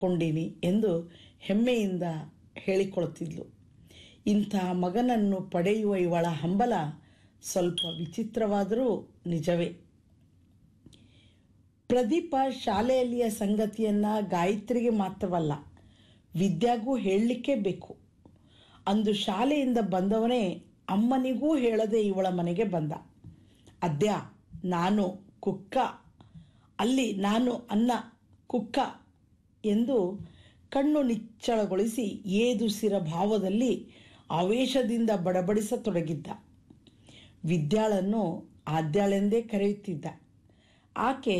ಕೊಂಡೀನಿ ಎಂದು ಹೆಮ್ಮೆಯಿಂದ ಹೇಳಿಕೊಳ್ಳುತ್ತಿದ್ಲು ಇಂಥ ಮಗನನ್ನು ಪಡೆಯುವ ಇವಳ ಹಂಬಲ ಸ್ವಲ್ಪ ವಿಚಿತ್ರವಾದರೂ ನಿಜವೇ ಪ್ರದೀಪ ಶಾಲೆಯಲ್ಲಿಯ ಸಂಗತಿಯನ್ನ ಗಾಯತ್ರಿಗೆ ಮಾತ್ರವಲ್ಲ ವಿದ್ಯಾಗೂ ಹೇಳಲಿಕ್ಕೇ ಬೇಕು ಅಂದು ಶಾಲೆಯಿಂದ ಬಂದವನೇ ಅಮ್ಮನಿಗೂ ಹೇಳದೆ ಇವಳ ಮನೆಗೆ ಬಂದ ಅದ್ಯಾ ನಾನು ಕುಕ್ಕ ಅಲ್ಲಿ ನಾನು ಅನ್ನ ಕುಕ್ಕ ಎಂದು ಕಣ್ಣು ನಿಚ್ಚಳಗೊಳಿಸಿ ಏದುಸಿರ ಭಾವದಲ್ಲಿ ಆವೇಶದಿಂದ ಬಡಬಡಿಸತೊಡಗಿದ್ದ ವಿದ್ಯಾಳನ್ನು ಆದ್ಯಾಳೆಂದೇ ಕರೆಯುತ್ತಿದ್ದ ಆಕೆ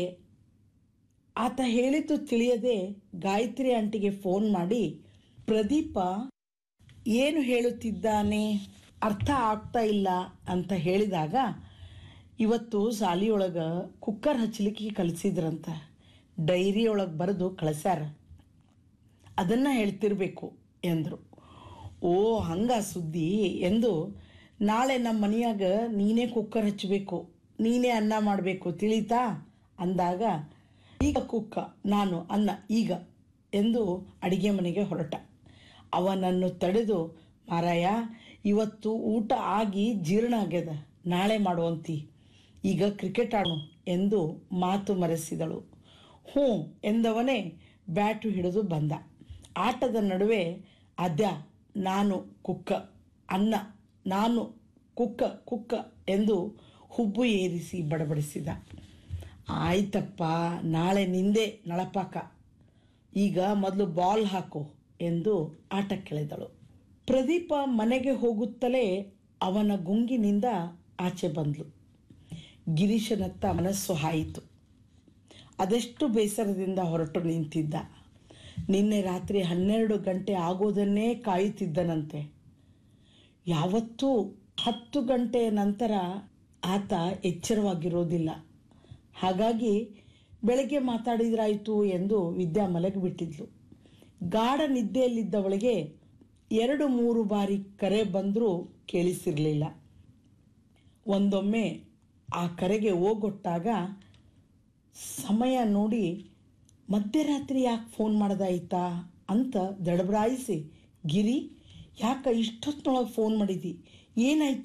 ಆತ ಹೇಳಿದ್ದು ತಿಳಿಯದೆ ಗಾಯತ್ರಿ ಆಂಟಿಗೆ ಫೋನ್ ಮಾಡಿ ಪ್ರದೀಪ ಏನು ಹೇಳುತ್ತಿದ್ದಾನೆ ಅರ್ಥ ಆಗ್ತಾ ಇಲ್ಲ ಅಂತ ಹೇಳಿದಾಗ ಇವತ್ತು ಸಾಲಿಯೊಳಗ ಕುಕ್ಕರ್ ಹಚ್ಚಲಿಕ್ಕೆ ಕಲಿಸಿದ್ರಂತ ಡೈರಿ ಒಳಗೆ ಬರೆದು ಕಳಿಸ್ಯಾರ ಅದನ್ನ ಹೇಳ್ತಿರ್ಬೇಕು ಎಂದರು ಓ ಹಂಗ ಸುದ್ದಿ ಎಂದು ನಾಳೆ ನಮ್ಮ ಮನೆಯಾಗ ನೀನೇ ಕುಕ್ಕರ್ ಹಚ್ಚಬೇಕು ನೀನೇ ಅನ್ನ ಮಾಡಬೇಕು ತಿಳಿತಾ ಅಂದಾಗ ಈಗ ಕುಕ್ಕ ನಾನು ಅನ್ನ ಈಗ ಎಂದು ಅಡಿಗೆ ಮನೆಗೆ ಹೊರಟ ಅವನನ್ನು ತಡೆದು ಮಾರಾಯ ಇವತ್ತು ಊಟ ಆಗಿ ಜೀರ್ಣ ಆಗ್ಯದ ನಾಳೆ ಮಾಡುವಂತಿ ಈಗ ಕ್ರಿಕೆಟ್ ಆಡು ಎಂದು ಮಾತು ಮರೆಸಿದಳು ಹ್ಞೂ ಎಂದವನೇ ಬ್ಯಾಟು ಹಿಡಿದು ಬಂದ ಆಟದ ನಡುವೆ ಅದ್ಯ ನಾನು ಕುಕ್ಕ ಅನ್ನ ನಾನು ಕುಕ್ಕ ಕುಕ್ಕ ಎಂದು ಹುಬ್ಬು ಏರಿಸಿ ಬಡಬಡಿಸಿದ ಆಯ್ತಪ್ಪ ನಾಳೆ ನಿಂದೆ ನಳಪಾಕ ಈಗ ಮೊದಲು ಬಾಲ್ ಹಾಕು ಎಂದು ಆಟಕ್ಕೆಳೆದಳು ಪ್ರದೀಪ ಮನೆಗೆ ಹೋಗುತ್ತಲೇ ಅವನ ಗುಂಗಿನಿಂದ ಆಚೆ ಬಂದ್ಲು ಗಿರೀಶನತ್ತ ಮನಸ್ಸು ಹಾಯಿತು ಅದೆಷ್ಟು ಬೇಸರದಿಂದ ಹೊರಟು ನಿಂತಿದ್ದ ನಿನ್ನೆ ರಾತ್ರಿ ಹನ್ನೆರಡು ಗಂಟೆ ಆಗೋದನ್ನೇ ಕಾಯುತ್ತಿದ್ದನಂತೆ ಯಾವತ್ತೂ ಹತ್ತು ಗಂಟೆಯ ನಂತರ ಆತ ಎಚ್ಚರವಾಗಿರೋದಿಲ್ಲ ಹಾಗಾಗಿ ಬೆಳಗ್ಗೆ ಮಾತಾಡಿದ್ರಾಯ್ತು ಎಂದು ವಿದ್ಯಾ ಮಲಗಿಬಿಟ್ಟಿದ್ಲು ಗಾಢ ನಿದ್ದೆಯಲ್ಲಿದ್ದವಳಿಗೆ ಎರಡು ಮೂರು ಬಾರಿ ಕರೆ ಬಂದರೂ ಕೇಳಿಸಿರಲಿಲ್ಲ ಒಂದೊಮ್ಮೆ ಆ ಕರೆಗೆ ಓಗೊಟ್ಟಾಗ ಸಮಯ ನೋಡಿ ಮಧ್ಯರಾತ್ರಿ ಯಾಕೆ ಫೋನ್ ಮಾಡ್ದಾಯ್ತಾ ಅಂತ ದಡಬಡಾಯಿಸಿ ಗಿರಿ ಯಾಕೆ ಇಷ್ಟೊತ್ತಿನೊಳಗೆ ಫೋನ್ ಮಾಡಿದಿ ಏನಾಯ್ತು